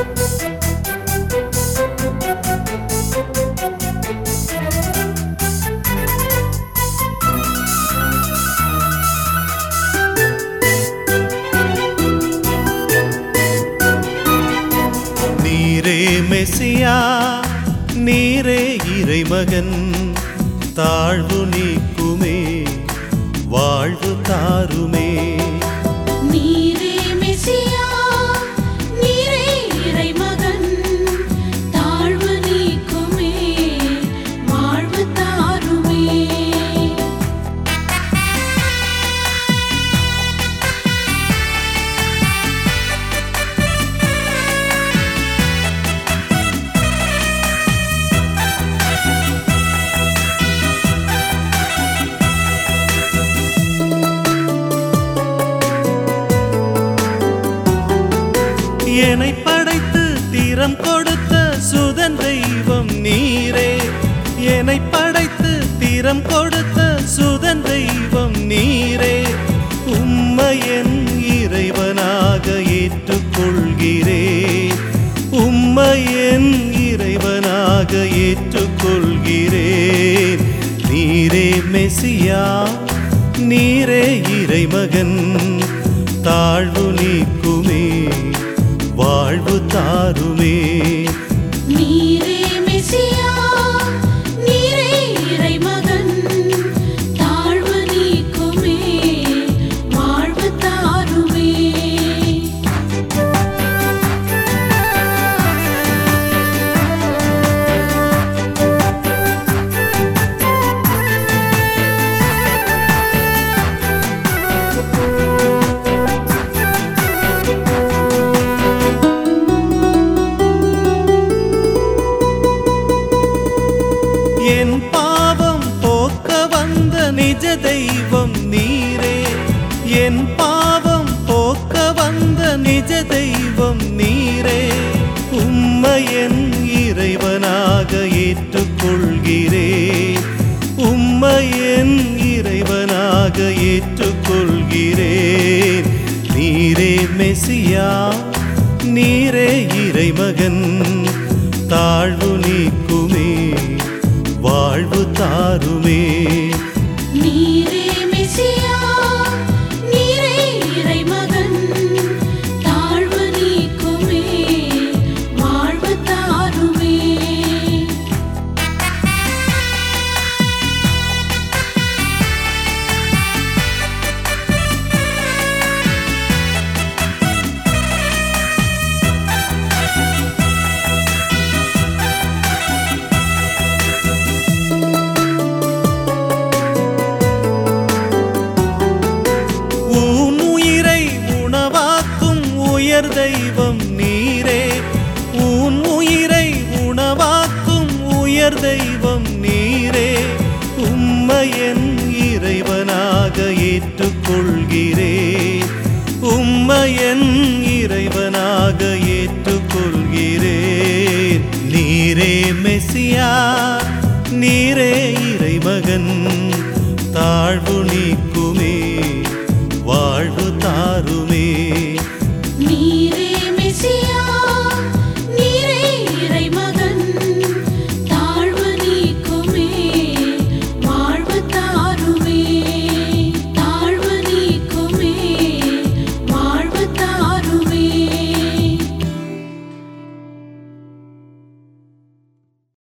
நீரே மெசியா நீரே இறைமகன் தாழ்வு நீக்குமே வாழ்வு தாருமே நீரே மெசியா நீரே இறைமகன் தாழ்வு நீக்குமே வாழ்வு தாருமே என்னை படைத்து தீரம் கொடுத்த சுதன் தெய்வம் நீரே என்னை படைத்து தீரம் கொடுத்த சுதன் தெய்வம் நீரே உம்மையன் இறைவனாக ஏற்றுக்கொள்கிறேன் உம்மையன் இறைவனாக ஏற்றுக்கொள்கிறேன் நீரே மெசியா நீரே இறைமகன் தாழ்வு நீக்குமே வாழ்வு தாருமே நீரே மெசியா நீரே இறைமகன் தாழ்வு நீக்குமே வாழ்வு தாருமே என் பாவம் போக்க வந்த நிஜ தெய்வம் நீரே என் பாவம் போக்க வந்த நிஜ தெய்வம் நீரே உம்மையன் இறைவனாக ஏற்றுக்கொள்கிறேன் உம்மையன் இறைவனாக ஏற்றுக்கொள்கிறேன் நீரே மெசியா நீரே இறைமகன் தாழ்வு நீக்குமே வாழ்வு தாருமே நீரே மெசியா நீரே இறைமகன் தாழ்வு நீக்குமே வாழ்வு தாருமே உன் உயிரை உணவாக்கும் உயர் தெய்வம் நீரே உன் உயிரை உணவாக்கும் உயர் தெய்வம் நீரே உம்மையன் இறைவனாக ஏற்றுக்கொள்கிறேன் உம்மையன் இறைவனாக ஏற்றுக்கொள்கிறேன் நீரே மெசியா நீரே